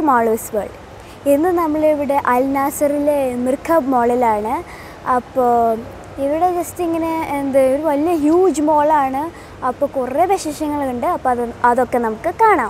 Malu's world ഇന്ന് നമ്മളിവിടെ അൽ നാസറിലെ മിർഖബ് മോളിലാണ് അപ്പോൾ ഇവിടെ ജസ്റ്റ് ഇങ്ങനെ എന്ത് ഒരു വലിയ ഹ്യൂജ് മോളാണ് അപ്പോൾ കുറേ വിശേഷങ്ങളുണ്ട് അപ്പോൾ അത് അതൊക്കെ നമുക്ക് കാണാം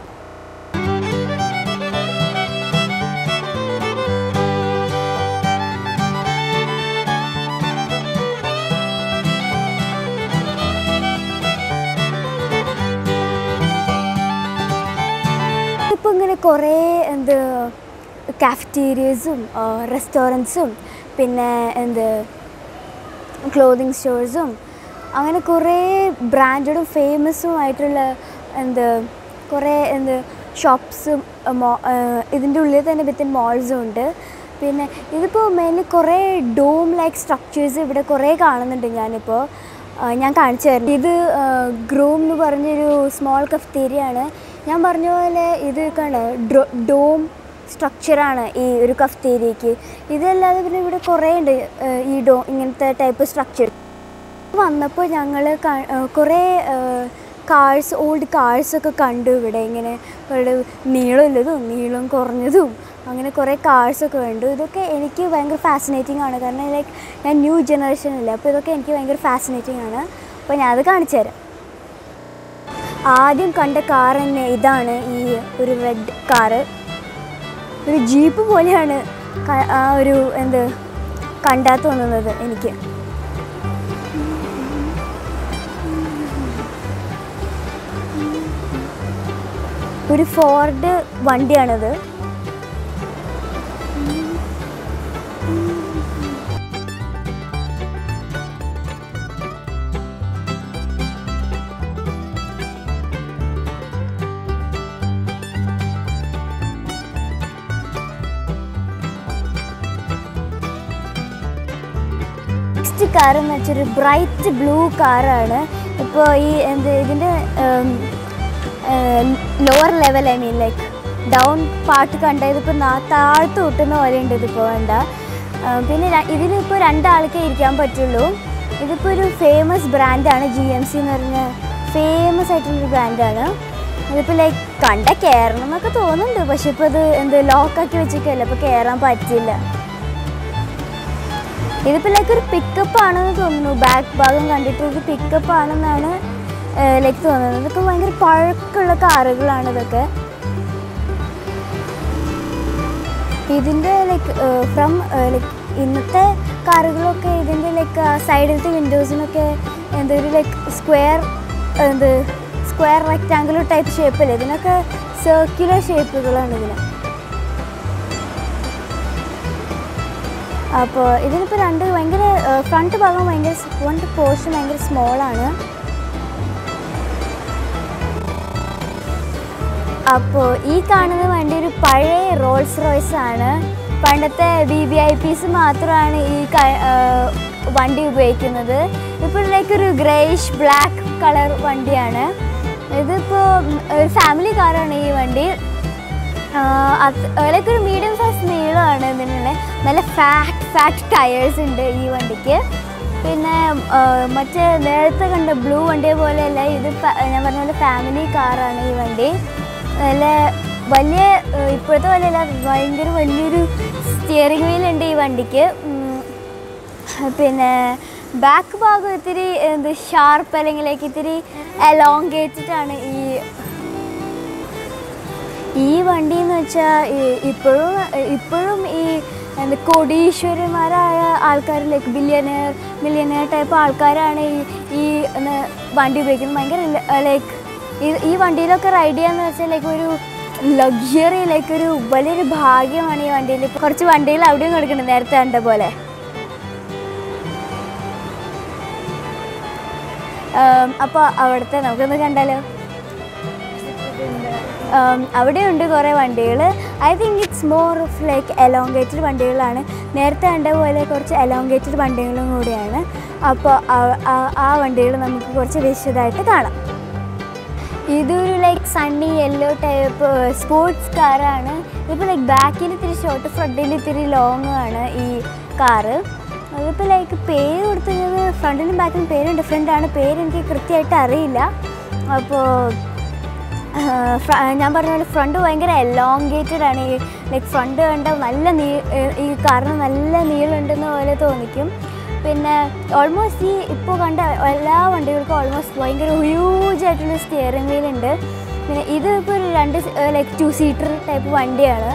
ഇപ്പോൾ ഇങ്ങനെ കുറേ എന്ത് കാഫറ്റീരിയസും റെസ്റ്റോറൻറ്റ്സും പിന്നെ എന്ത് ക്ലോത്തിങ് സ്റ്റോഴ്സും അങ്ങനെ കുറേ ബ്രാൻഡഡും ഫേമസും ആയിട്ടുള്ള എന്ത് കുറേ എന്ത് ഷോപ്സും മോ ഇതിൻ്റെ ഉള്ളിൽ തന്നെ വിത്തിൻ മോൾസും ഉണ്ട് പിന്നെ ഇതിപ്പോൾ മെയിൻലി കുറേ ഡോം ലൈക്ക് സ്ട്രക്ചേഴ്സ് ഇവിടെ കുറേ കാണുന്നുണ്ട് ഞാനിപ്പോൾ ആ, ഞാൻ കാണിച്ചു തരാം ഇത് ഗ്രൂം എന്ന് പറഞ്ഞൊരു സ്മോൾ കഫ്തേരിയ ആണ് ഞാൻ പറഞ്ഞ പോലെ ഇത് കണ്ട ഡോം സ്ട്രക്ചറാണ് ഈ ഒരു കഫ്തേരിയക്ക് ഇതല്ലാതെ പിന്നെ ഇവിടെ കുറേ ഉണ്ട് ആ, ഈ ഡോ ഇങ്ങനത്തെ ടൈപ്പ് സ്ട്രക്ചർ വന്നപ്പോൾ ഞങ്ങൾ കുറേ കാഴ്സ് ഓൾഡ് കാഴ്സൊക്കെ കണ്ടു ഇവിടെ ഇങ്ങനെ ഇവിടെ നീളമുള്ളതും നീളം കുറഞ്ഞതും അങ്ങനെ കുറേ കാഴ്സൊക്കെ കണ്ടു ഇതൊക്കെ എനിക്ക് ഭയങ്കര ഫാസിനേറ്റിംഗ് ആണ് കാരണം ലൈക്ക് ഞാൻ ന്യൂ ജനറേഷൻ അല്ലേ അപ്പോൾ ഇതൊക്കെ എനിക്ക് ഭയങ്കര ഫാസിനേറ്റിംഗ് ആണ് അപ്പോൾ ഞാൻ അത് കാണിച്ചു തരാം ആദ്യം കണ്ട കാർ തന്നെ ഇതാണ് ഈ ഒരു റെഡ് കാറ് ഒരു ജീപ്പ് പോലെയാണ് ക- ആ ഒരു എന്ത് കണ്ടാൽ തോന്നുന്നത് എനിക്ക് ഒരു ഫോർഡ് വണ്ടിയാണിത് നെക്സ്റ്റ് കാർ എന്ന് വെച്ചൊരു ബ്രൈറ്റ് ബ്ലൂ കാറാണ് ഇപ്പോൾ ഈ എന്ത് ഇതിൻ്റെ lower level I mean like down part കണ്ട ഇതിപ്പോൾ താഴ്ത്ത് കൂട്ടുന്ന പോലെ ഉണ്ട് ഇതിപ്പോൾ വേണ്ട ആ, പിന്നെ ര- ഇതിലിപ്പോൾ രണ്ടാൾക്കേ ഇരിക്കാൻ പറ്റുള്ളൂ ഇതിപ്പോൾ ഒരു ഫേമസ് ബ്രാൻഡാണ് ജി എം സി എന്ന് പറഞ്ഞ ഫേമസ് ആയിട്ടുള്ളൊരു ബ്രാൻഡാണ് ഇതിപ്പോൾ ലൈക്ക് കണ്ട കയറണം എന്നൊക്കെ തോന്നുന്നുണ്ട് പക്ഷെ ഇപ്പോൾ ഇത് എന്ത് ലോക്കാക്കി വെച്ചിട്ടല്ല അപ്പോൾ കയറാൻ പറ്റില്ല ഇതിപ്പോൾ ലൈക്ക് ഒരു പിക്കപ്പ് ആണെന്ന് തോന്നുന്നു ബാക്ക് ഭാഗം കണ്ടിട്ട് ഇത് പിക്കപ്പ് ആണെന്നാണ് ലൈക്ക് തോന്നുന്നത് ഇതൊക്കെ ഭയങ്കര പഴക്കമുള്ള കാറുകളാണ് ഇതൊക്കെ ഇതിൻ്റെ ലൈക്ക് ഫ്രം ലൈക്ക് ഇന്നത്തെ കാറുകളൊക്കെ ഇതിൻ്റെ ലൈക്ക് സൈഡിലത്തെ വിൻഡോസിനൊക്കെ എന്തൊരു ലൈക്ക് സ്ക്വയർ എന്ത് സ്ക്വയർ റെക്റ്റാങ്കുലർ ടൈപ്പ് ഷേപ്പല്ലേ ഇതിനൊക്കെ സർക്യുലർ ഷേപ്പുകളാണ് ഇതിന് അപ്പോൾ ഇതിനിപ്പോൾ രണ്ട് ഭയങ്കര ഫ്രണ്ട് ഭാഗം ഭയങ്കര ഫ്രണ്ട് പോർഷൻ ഭയങ്കര സ്മോളാണ് അപ്പോൾ ഈ കാണുന്ന വണ്ടി ഒരു പഴയ റോൾസ് റോയ്സ് ആണ് പണ്ടത്തെ വി വി ഐ പീസ് മാത്രമാണ് ഈ ക- ആ, വണ്ടി ഉപയോഗിക്കുന്നത് ഇപ്പോൾ ലൈക്ക് ഒരു ഗ്രേയിഷ് ബ്ലാക്ക് കളർ വണ്ടിയാണ് ഇതിപ്പോൾ ഒരു ഫാമിലി കാറാണ് ഈ വണ്ടി ലൈക്ക് ഒരു മീഡിയം സൈസ് നീളമാണ് ഇതിനുള്ള നല്ല ഫാറ്റ് ഫാറ്റ് ടയേഴ്സ് ഉണ്ട് ഈ വണ്ടിക്ക് പിന്നെ ആ, മറ്റേ നേരത്തെ കണ്ട ബ്ലൂ വണ്ടിയെ പോലെയല്ല ഇത് ഫ- ഞാൻ പറഞ്ഞ പോലെ ഫാമിലി കാറാണ് ഈ വണ്ടി നല്ല വലിയ ആ, ഇപ്പോഴത്തെ പോലെയല്ല ഭയങ്കര വലിയൊരു സ്റ്റിയറിംഗ് വീൽ ഉണ്ട് ഈ വണ്ടിക്ക് ഉം, പിന്നെ ബാക്ക് ഭാഗം ഇത്തിരി എന്ത് ഷാർപ്പ് അല്ലെങ്കിൽ like ഇത്തിരി എലോങ്കേറ്റഡ് ആണ് ഈ ഈ വണ്ടി എന്ന് വെച്ചാൽ ഇപ്പോഴും ഇപ്പോഴും ഈ എന്താ കോടീശ്വരന്മാരായ ആൾക്കാർ ലൈക്ക് ബില്യനെയർ മില്യനെയർ ടൈപ്പ് ആൾക്കാരാണ് ഈ ഈ എന്താ വണ്ടി ഉപയോഗിക്കുന്നത് ഭയങ്കര ലൈക്ക് ഈ ഈ വണ്ടിയിലൊക്കെ റൈഡ് ചെയ്യാന്ന് വെച്ചാൽ ലൈക്ക് ഒരു ലഗ്സറി ലൈക്ക് ഒരു വലിയൊരു ഭാഗ്യമാണ് ഈ വണ്ടിയിൽ ഇപ്പോൾ കുറച്ച് വണ്ടികൾ അവിടെയും കൊടുക്കുന്നുണ്ട് നേരത്തെ കണ്ട പോലെ അപ്പോൾ അവിടുത്തെ നമുക്കൊന്ന് കണ്ടാലോ ഉം, അവിടെയുണ്ട് കുറേ വണ്ടികൾ I think it's more of like elongated വണ്ടികളാണ് നേരത്തെ കണ്ട പോലെ കുറച്ച് എലോങ്കേറ്റഡ് വണ്ടികളും കൂടിയാണ് അപ്പോൾ ആ- ആ- ആ വണ്ടികൾ നമുക്ക് കുറച്ച് വിശദമായിട്ട് കാണാം ഇതൊരു like sunny yellow type sports കാറാണ് ഇതിപ്പോൾ ലൈക്ക് ബാക്കിൽ ഇത്തിരി ഷോർട്ട് ഫ്രണ്ടിൽ ഇത്തിരി ലോങ് ആണ് ഈ കാറ് അതിപ്പോൾ ലൈക്ക് പേര് കൊടുത്തത് ഫ്രണ്ടിലും ബാക്കിലും പേരും ഡിഫറെൻ്റ് ആണ് പേര് എനിക്ക് കൃത്യമായിട്ട് അറിയില്ല അപ്പോൾ ആഹ് ഫ്ര- ഞാൻ പറഞ്ഞ പോലെ ഫ്രണ്ട് ഭയങ്കര എലോങ്കേറ്റഡ് ആണ് ഈ ലൈക്ക് ഫ്രണ്ട് കണ്ട നല്ല നീ ഏഹ് ഈ കാറിന് നല്ല നീളമുണ്ടെന്ന പോലെ തോന്നിക്കും പിന്നെ ഓൾമോസ്റ്റ് ഈ ഇപ്പോൾ കണ്ട എല്ലാ വണ്ടികൾക്കും ഓൾമോസ്റ്റ് ഭയങ്കര ഹ്യൂജ് ആയിട്ടുള്ള സ്റ്റിയറിംഗ് വീൽ ഉണ്ട് പിന്നെ ഇത് ഇപ്പോൾ ഒരു രണ്ട് ലൈക്ക് ടു സീറ്റർ ടൈപ്പ് വണ്ടിയാണ്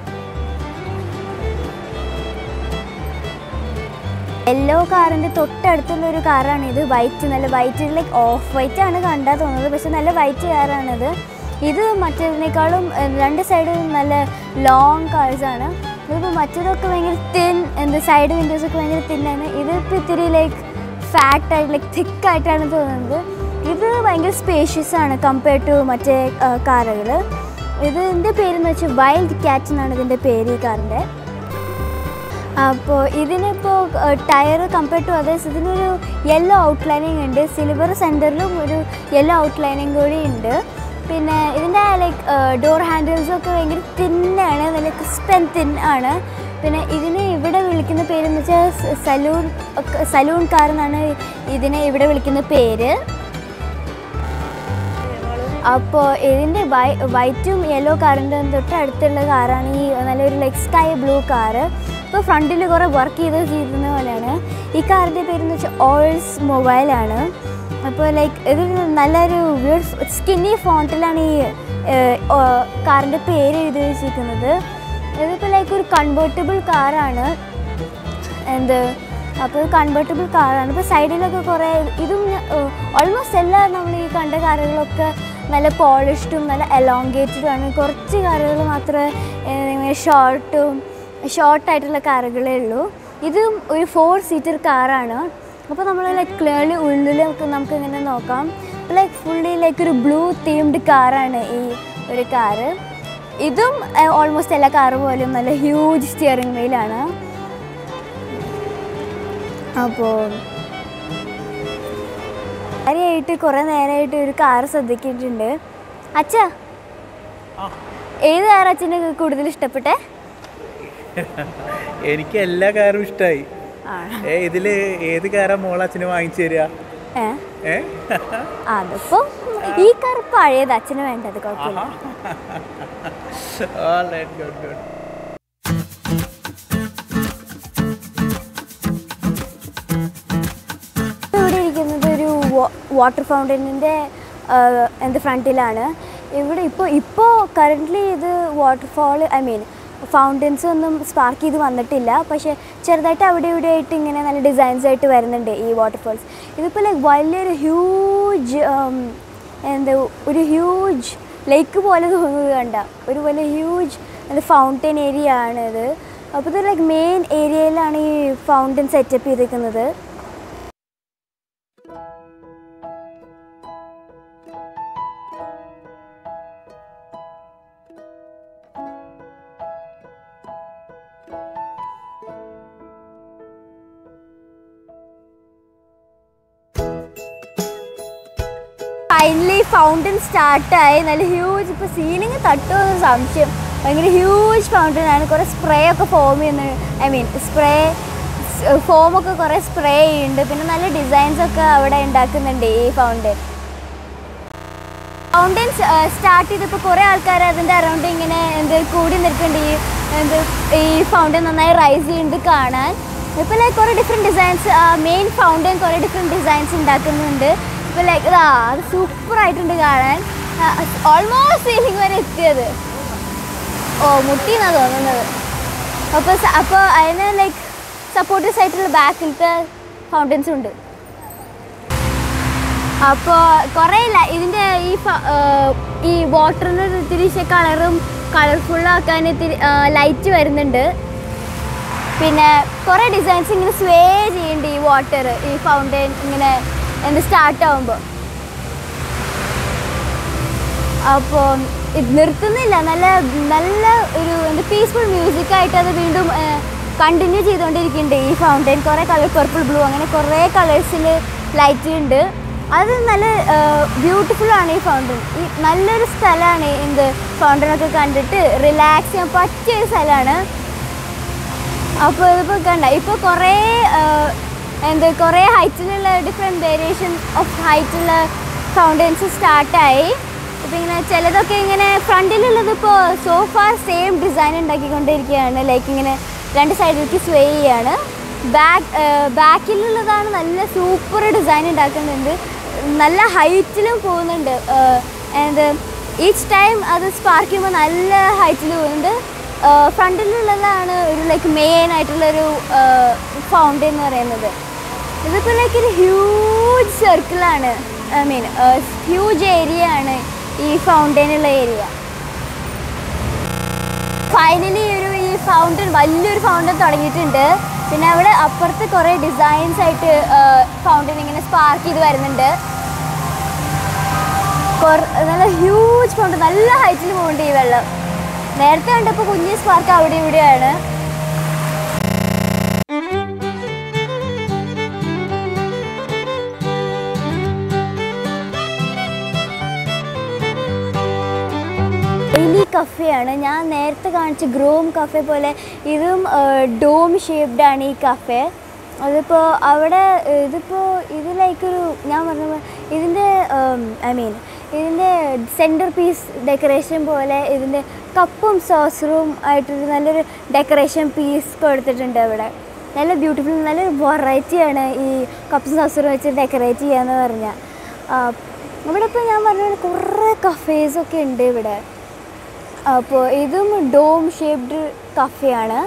യെല്ലോ കാറിൻ്റെ തൊട്ടടുത്തുള്ള ഒരു കാറാണ് ഇത് വൈറ്റ് നല്ല വൈറ്റ് ലൈക്ക് ഓഫ് വൈറ്റ് ആണ് കണ്ടാൽ തോന്നുന്നത് പക്ഷെ നല്ല വൈറ്റ് കാറാണിത് ഇത് മറ്റേതിനേക്കാളും ഏഹ്, രണ്ട് സൈഡും നല്ല ലോങ് കാഴ്സാണ് ഇതിപ്പോൾ മറ്റേതൊക്കെ ഭയങ്കര തിൻ എന്ത് സൈഡ് വിൻഡോസ് ഒക്കെ ഭയങ്കര തിന്നാണ് ഇതിപ്പോൾ ഇത്തിരി ലൈക്ക് ഫാറ്റ് ആയിട്ട് ലൈക്ക് തിക്കായിട്ടാണ് തോന്നുന്നത് ഇത് ഭയങ്കര സ്പേഷ്യസ് ആണ് കമ്പയർഡ് ടു മറ്റേ കാറുകൾ ഇതിൻ്റെ പേരെന്ന് വെച്ചാൽ വൈൽഡ് ക്യാറ്റ് എന്നാണ് ഇതിൻ്റെ പേര് ഈ കാറിൻ്റെ അപ്പോൾ ഇതിനിപ്പോൾ ടയർ കമ്പയർഡ് ടു അതേഴ്സ് ഇതിനൊരു യെല്ലോ ഔട്ട്ലൈനിങ് ഉണ്ട് സിൽവർ സെൻറ്ററിലും ഒരു യെല്ലോ ഔട്ട്ലൈനിങ് കൂടി ഉണ്ട് പിന്നെ ഇതിൻ്റെ ലൈക്ക് ഡോർ ഹാൻഡിൽസും ഒക്കെ ഭയങ്കര തിന്നാണ് നല്ല ക്രിസ്പ് ആൻഡ് തിൻ ആണ് പിന്നെ ഇതിനെ ഇവിടെ വിളിക്കുന്ന പേരെന്ന് വെച്ചാൽ സലൂൺ സലൂൺ കാർ എന്നാണ് ഇതിനെ ഇവിടെ വിളിക്കുന്ന പേര് അപ്പോൾ ഇതിൻ്റെ വൈ വൈറ്റും യെല്ലോ കാറിൻ്റെ തൊട്ട് അടുത്തുള്ള കാറാണ് ഈ നല്ലൊരു ലൈക്ക് സ്കൈ ബ്ലൂ കാറ് ഇപ്പോൾ ഫ്രണ്ടിൽ കുറേ വർക്ക് ചെയ്ത് ചെയ്യുന്ന പോലെയാണ് ഈ കാറിൻ്റെ പേരെന്ന് വെച്ചാൽ ഓൾസ് മൊബൈലാണ് അപ്പോൾ ലൈക്ക് ഇത് നല്ലൊരു വീഡ് സ്കിന്നി ഫോണ്ടിലാണ് ഈ കാറിൻ്റെ പേര് എഴുതി വെച്ചിരിക്കുന്നത് ഇതിപ്പോൾ ലൈക്ക് ഒരു കൺവേർട്ടബിൾ കാറാണ് എന്ത് അപ്പോൾ കൺവേർട്ടബിൾ കാറാണ് ഇപ്പോൾ സൈഡിലൊക്കെ കുറേ ഇതും ഓൾമോസ്റ്റ് എല്ലാ നമ്മൾ ഈ കണ്ട കാറുകളൊക്കെ നല്ല പോളിഷ്ഡും നല്ല എലോങ്കേറ്റഡും ആണ് കുറച്ച് കാറുകൾ മാത്രമേ ഇങ്ങനെ ഷോർട്ടും ഷോർട്ടായിട്ടുള്ള കാറുകളേ ഉള്ളൂ ഇതും ഒരു ഫോർ സീറ്റർ കാറാണ് അപ്പോൾ നമ്മൾ ലൈക്ക് ക്ലിയർലി ഉള്ളിലൊക്കെ നമുക്ക് ഇങ്ങനെ നോക്കാം ലൈക്ക് ഫുള്ളി ലൈക്ക് ഒരു ബ്ലൂ തീംഡ് കാറാണ് ഈ ഒരു കാറ് ഇതും ഓൾമോസ്റ്റ് എല്ലാ കാറ് പോലും നല്ല ഹ്യൂജ് സ്റ്റിയറിംഗ് വീലാണ് അപ്പോൾ കാര്യമായിട്ട് കുറേ നേരമായിട്ട് ഒരു കാർ ശ്രദ്ധിക്കിയിട്ടുണ്ട് അച്ഛാ ഏത് കാർ അച്ഛന് കൂടുതൽ ഇഷ്ടപ്പെട്ടെ എനിക്ക് എല്ലാ കാറും ഇഷ്ടമായി ഏ ഇതില് ഏത് കാറാ മോൾ അച്ഛന് വാങ്ങിച്ചു തരിക ഏ ഏ അതിപ്പോ ഈ കാർ പഴയത് അച്ഛന് വേണ്ടത് കുഴപ്പമില്ല Alright, good, good. ഇവിടെ ഇരിക്കുന്നത് ഒരു വാട്ടർ ഫൗണ്ടനിൻ്റെ എന്ത് ഫ്രണ്ടിലാണ് ഇവിടെ ഇപ്പോൾ ഇപ്പോൾ കറൻ്റ്ലി ഇത് വാട്ടർഫാൾ ഐ മീൻ ഫൗണ്ടൻസ് ഒന്നും സ്പാർക്ക് ചെയ്ത് വന്നിട്ടില്ല പക്ഷേ ചെറുതായിട്ട് അവിടെ ഇവിടെ ആയിട്ട് ഇങ്ങനെ നല്ല ഡിസൈൻസ് ആയിട്ട് വരുന്നുണ്ട് ഈ വാട്ടർഫാൾസ് ഇതിപ്പോൾ ലൈക്ക് വലിയൊരു ഹ്യൂജ് എന്താ ഒരു ഹ്യൂജ് ലേക്ക് പോലെ തോന്നുന്നത് കണ്ട ഒരു വലിയ ഹ്യൂജ് എന്താ ഫൗണ്ടൻ ഏരിയ ആണിത് അപ്പോൾ ഇത് ലൈക്ക് മെയിൻ ഏരിയയിലാണ് ഈ ഫൗണ്ടൻ സെറ്റപ്പ് ചെയ്തിരിക്കുന്നത് ഫൈനലി ഫൗണ്ടൻ സ്റ്റാർട്ടായി നല്ല ഹ്യൂജ് ഇപ്പോൾ സീലിംഗ് തട്ടുമോ എന്ന് സംശയം ഭയങ്കര ഹ്യൂജ് ഫൗണ്ടൻ ആണ് കുറേ സ്പ്രേ ഒക്കെ ഫോം ചെയ്യുന്ന ഐ മീൻ സ്പ്രേ ഫോമൊക്കെ കുറേ സ്പ്രേ ചെയ്യുന്നുണ്ട് പിന്നെ നല്ല ഡിസൈൻസ് ഒക്കെ അവിടെ ഉണ്ടാക്കുന്നുണ്ട് ഈ ഫൗണ്ടൻ ഫൗണ്ടൻ സ്റ്റാർട്ട് ചെയ്തപ്പോൾ കുറേ ആൾക്കാർ അതിൻ്റെ അറൗണ്ട് ഇങ്ങനെ എന്ത് കൂടി നിൽക്കുന്നുണ്ട് ഈ എന്ത് ഈ ഫൗണ്ടൻ നന്നായി റൈസ് ചെയ്യുന്നുണ്ട് കാണാൻ ഇപ്പോൾ ലൈക്ക് കുറേ ഡിഫറെൻറ്റ് ഡിസൈൻസ് മെയിൻ ഫൗണ്ടൻ കുറേ ഡിഫറെൻറ്റ് ഡിസൈൻസ് ഉണ്ടാക്കുന്നുണ്ട് ഇപ്പോൾ ലൈക്ക് ഇതാ അത് സൂപ്പർ ആയിട്ടുണ്ട് കാണാൻ ഓൾമോസ്റ്റ് സീലിംഗ് വരെ എത്തിയത് ഓ മുട്ടി എന്നാണ് തോന്നുന്നത് അപ്പോൾ അപ്പോൾ അതിന് ലൈക്ക് സപ്പോർട്ടീവ്സ് ആയിട്ടുള്ള ബാക്കിലത്തെ ഫൗണ്ടൻസും ഉണ്ട് അപ്പോൾ കുറേ ല- ഇതിൻ്റെ ഈ ഫ- ഏർ ഈ വാട്ടറിന് ഇത്തിരി കളറും കളർഫുള്ളാക്കാൻ ഇത്തിരി ലൈറ്റ് വരുന്നുണ്ട് പിന്നെ കുറേ ഡിസൈൻസ് ഇങ്ങനെ സ്വേ ചെയ്യുന്നുണ്ട് ഈ വാട്ടർ ഈ ഫൗണ്ടൻ ഇങ്ങനെ എന്ത് സ്റ്റാർട്ട് ആവുമ്പോൾ അപ്പോൾ ഇത് നിർത്തുന്നില്ല നല്ല നല്ല ഒരു എന്ത് പീസ്ഫുൾ മ്യൂസിക്കായിട്ട് അത് വീണ്ടും കണ്ടിന്യൂ ചെയ്തുകൊണ്ടിരിക്കുന്നുണ്ട് ഈ ഫൗണ്ടൻ കുറേ കളർ പർപ്പിൾ ബ്ലൂ അങ്ങനെ കുറേ കളേഴ്സിൽ ലൈറ്റ് ഉണ്ട് അത് നല്ല ബ്യൂട്ടിഫുൾ ആണ് ഈ ഫൗണ്ടൻ ഈ നല്ലൊരു സ്ഥലമാണ് എന്ത് ഫൗണ്ടനൊക്കെ കണ്ടിട്ട് റിലാക്സ് ചെയ്യാൻ പറ്റിയ ഒരു സ്ഥലമാണ് അപ്പോൾ ഇതിപ്പോൾ കണ്ട ഇപ്പോൾ കുറേ ആഹ്, എന്ത് കുറേ ഹൈറ്റിലുള്ള ഡിഫറെൻറ്റ് വേരിയേഷൻ ഓഫ് ഹൈറ്റുള്ള ഫൗണ്ടൻസ് സ്റ്റാർട്ടായി ഇപ്പം ഇങ്ങനെ ചിലതൊക്കെ ഇങ്ങനെ ഫ്രണ്ടിലുള്ളത് ഇപ്പോൾ സോഫ സെയിം ഡിസൈൻ ഉണ്ടാക്കിക്കൊണ്ടിരിക്കുകയാണ് ലൈക്ക് ഇങ്ങനെ രണ്ട് സൈഡിലേക്ക് സ്വേ ചെയ്യാണ് ബാക്ക് ബാക്കിലുള്ളതാണ് നല്ല സൂപ്പർ ഡിസൈൻ ഉണ്ടാക്കുന്നുണ്ട് നല്ല ഹൈറ്റിലും പോകുന്നുണ്ട് ആൻഡ് ഈച്ച് ടൈം അത് സ്പാർക്ക് ചെയ്യുമ്പോൾ നല്ല ഹൈറ്റിൽ പോകുന്നുണ്ട് ഫ്രണ്ടിലുള്ളതാണ് ഒരു ലൈക്ക് മെയിൻ ആയിട്ടുള്ളൊരു ഫൗണ്ടൻ എന്ന് പറയുന്നത് ഇതിപ്പോൾ ലൈക്ക് ഒരു ഹ്യൂജ് സർക്കിളാണ് ഐ മീൻ ഹ്യൂജ് ഏരിയ ആണ് ഈ ഫൗണ്ടൈനുള്ള ഏരിയ ഫൈനലി ഒരു ഈ ഫൗണ്ടൻ വലിയൊരു ഫൗണ്ടൻ തുടങ്ങിയിട്ടുണ്ട് പിന്നെ അവിടെ അപ്പുറത്ത് കുറേ ഡിസൈൻസ് ആയിട്ട് ഫൗണ്ടൻ ഇങ്ങനെ സ്പാർക്ക് ചെയ്ത് വരുന്നുണ്ട് കൊറ- നല്ല ഹ്യൂജ് ഫൗണ്ടൻ നല്ല ഹൈറ്റിൽ പോകുന്നുണ്ട് ഈ വെള്ളം നേരത്തെ കണ്ടപ്പോൾ കുഞ്ഞ് സ്പാർക്ക് അവിടെ ഇവിടെയാണ് എലി കഫേയാണ് ഞാൻ നേരത്തെ കാണിച്ച ഗ്രോം കഫേ പോലെ ഇതും ഡോം ഷേപ്ഡ് ആണ് ഈ കഫേ അതിപ്പോൾ അവിടെ ഇതിപ്പോൾ ഇത് ലൈക്ക് ഒരു ഞാൻ പറഞ്ഞ പോലെ ഇതിൻ്റെ ഐ മീൻ ഇതിൻ്റെ സെൻറ്റർ പീസ് ഡെക്കറേഷൻ പോലെ ഇതിൻ്റെ കപ്പും സോസറും ആയിട്ടൊരു നല്ലൊരു ഡെക്കറേഷൻ പീസ് കൊടുത്തിട്ടുണ്ട് അവിടെ നല്ല ബ്യൂട്ടിഫുൾ നല്ലൊരു വെറൈറ്റിയാണ് ഈ കപ്പും സോസറും വെച്ച് ഡെക്കറേറ്റ് ചെയ്യാന്ന് പറഞ്ഞാൽ ഇവിടെ ഇപ്പോൾ ഞാൻ പറഞ്ഞ പോലെ കുറേ കഫേസൊക്കെ ഉണ്ട് ഇവിടെ അപ്പോൾ ഇതും ഡോം ഷേപ്ഡ് കഫയാണ്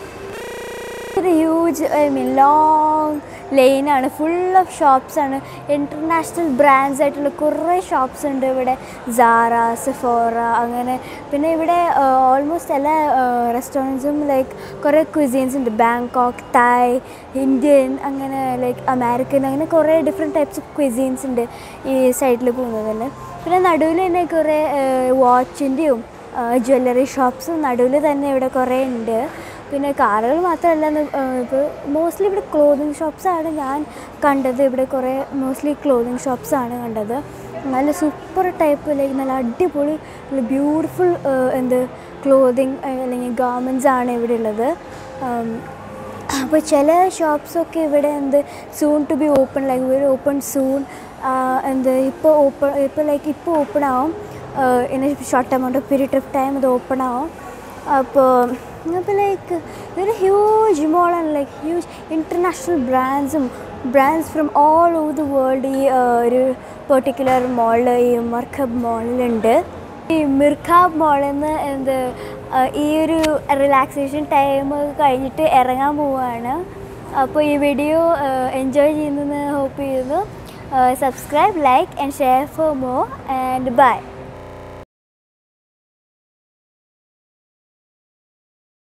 ഒരു ഹ്യൂജ് ഐ മീൻ ലോങ് ലെയിനാണ് ഫുൾ ഓഫ് ഷോപ്സ് ആണ് ഇൻ്റർനാഷണൽ ബ്രാൻഡ്സ് ആയിട്ടുള്ള കുറേ ഷോപ്സ് ഉണ്ട് ഇവിടെ സാറ സെഫോറ അങ്ങനെ പിന്നെ ഇവിടെ ഓൾമോസ്റ്റ് എല്ലാ റെസ്റ്റോറൻറ്റ്സും ലൈക്ക് കുറേ ക്വിസീൻസ് ഉണ്ട് ബാങ്കോക്ക് തായ് ഇന്ത്യൻ അങ്ങനെ ലൈക്ക് അമേരിക്കൻ അങ്ങനെ കുറേ ഡിഫറെൻറ്റ് ടൈപ്സ് ഓഫ് ക്വിസീൻസ് ഉണ്ട് ഈ സൈഡിൽ പോകുന്നതിൽ പിന്നെ നടുവിൽ തന്നെ കുറേ വാച്ചിൻ്റെയും ജ്വല്ലറി ഷോപ്സും നടുവിൽ തന്നെ ഇവിടെ കുറേ ഉണ്ട് പിന്നെ കാറുകൾ മാത്രമല്ല ഇപ്പോൾ മോസ്റ്റ്ലി ഇവിടെ ക്ലോതിങ് ഷോപ്സാണ് ഞാൻ കണ്ടത് ഇവിടെ കുറേ മോസ്റ്റ്ലി ക്ലോതിങ് ഷോപ്സാണ് കണ്ടത് നല്ല സൂപ്പർ ടൈപ്പ് ലൈക്ക് നല്ല അടിപൊളി ബ്യൂട്ടിഫുൾ എന്ത് ക്ലോതിങ് അല്ലെങ്കിൽ ഗാർമെൻറ്റ്സ് ആണ് ഇവിടെ ഉള്ളത് അപ്പോൾ ചില ഷോപ്സൊക്കെ ഇവിടെ എന്ത് soon to be open like ഒരു ഓപ്പൺ സൂൺ എന്ത് ഇപ്പോൾ ഓപ്പൺ ഇപ്പോൾ ലൈക്ക് ഇപ്പോൾ ഓപ്പൺ ആവും in short amount of period of time ഇത് ഓപ്പൺ ആവും അപ്പോൾ അപ്പോൾ ലൈക്ക് ഇതൊരു ഹ്യൂജ് മോളാണ് ലൈക്ക് ഹ്യൂജ് ഇൻ്റർനാഷണൽ ബ്രാൻഡ്സും brands from all over the world ഈ ഒരു പെർട്ടിക്കുലർ മോളിൽ ഈ മർഖബ് മോളിലുണ്ട് ഈ മിർഖാബ് മോളിൽ നിന്ന് എന്ത് ഈ ഒരു റിലാക്സേഷൻ ടൈം കഴിഞ്ഞിട്ട് ഇറങ്ങാൻ പോവുകയാണ് അപ്പോൾ ഈ വീഡിയോ എൻജോയ് ചെയ്യുന്നെന്ന് ഹോപ്പ് ചെയ്യുന്നു subscribe like and share for more and by